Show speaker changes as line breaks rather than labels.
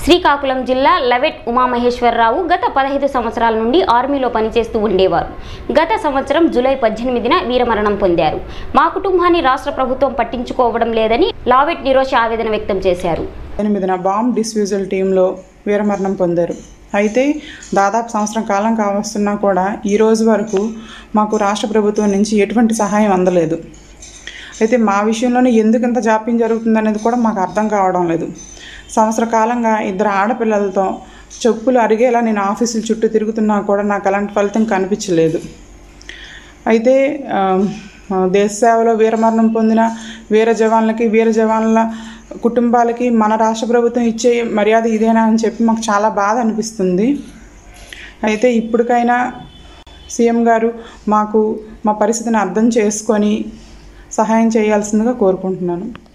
శ్రీకాకుళం జిల్లా లవెట్ ఉమామహేశ్వరరావు గత పదహైదు సంవత్సరాల నుండి ఆర్మీలో పనిచేస్తూ ఉండేవారు గత సంవత్సరం జూలై పద్దెనిమిదిన వీరమరణం పొందారు మా కుటుంబాన్ని రాష్ట్ర ప్రభుత్వం పట్టించుకోవడం లేదని లావెట్ నిరోష ఆవేదన వ్యక్తం చేశారు
ఎనిమిదిన బాంబ్ డిస్ఫ్యూజల్ టీంలో వీరమరణం పొందారు అయితే దాదాపు సంవత్సరం కాలం కావస్తున్నా కూడా ఈ రోజు వరకు మాకు రాష్ట్ర ప్రభుత్వం నుంచి ఎటువంటి సహాయం అందలేదు అయితే మా విషయంలోనే ఎందుకు ఇంత జాప్యం జరుగుతుందనేది కూడా మాకు అర్థం కావడం లేదు సంవత్సర కాలంగా ఇద్దరు ఆడపిల్లలతో చెప్పులు అరిగేలా నేను ఆఫీసుల చుట్టూ తిరుగుతున్నా కూడా నాకు అలాంటి ఫలితం కనిపించలేదు అయితే ఆ, దేశ సేవలో వీరమరణం పొందిన వీర జవాన్లకి వీర జవాన్ల కుటుంబాలకి మన రాష్ట్ర ప్రభుత్వం ఇచ్చే మర్యాద ఇదేనా అని చెప్పి మాకు చాలా బాధ అనిపిస్తుంది అయితే ఇప్పటికైనా సీఎం గారు మాకు మా పరిస్థితిని అర్థం చేసుకొని సహాయం చేయాల్సిందిగా కోరుకుంటున్నాను